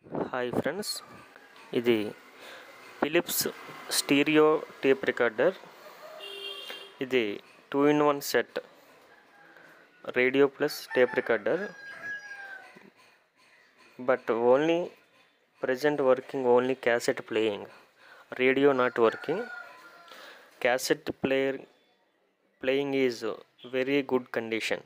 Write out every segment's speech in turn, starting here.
hi friends ఇది Philips stereo tape recorder ఇది two in one set radio plus tape recorder but only present working only cassette playing radio not working cassette player playing is very good condition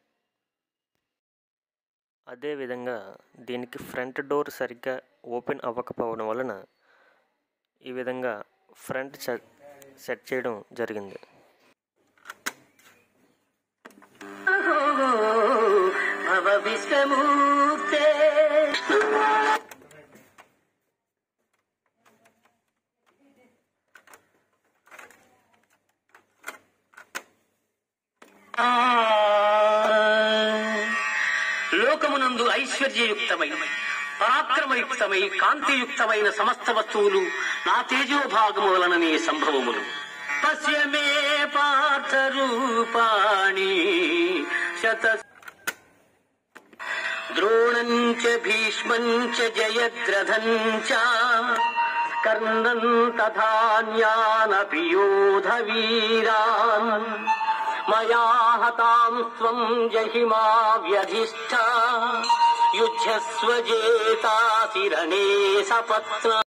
అదేవిధంగా దీనికి front door సరిగ్గా open అవ్వకపోవడం వలన ఈ విధంగా front set set చేయడం జరిగింది భవ విశ్వమూర్తే లోకమునందు ఐశ్వర్యయుక్తమై పరాక్రమయుక్తమై కాంతియుక్తమైన సమస్త వస్తువులు నా తేజోభాగము వలననే సంభవములు పశ్య మే పార్థ రూపాణి శత ద్రోణం చ భీష్మం చ జయద్రథం చ కర్ణం తథాన్యానపి యోధ వీరాన్ మయా హతాం స్వం జహిమా వ్యధిష్ట యుద్ధస్వ జేతాసి రణే సపత్న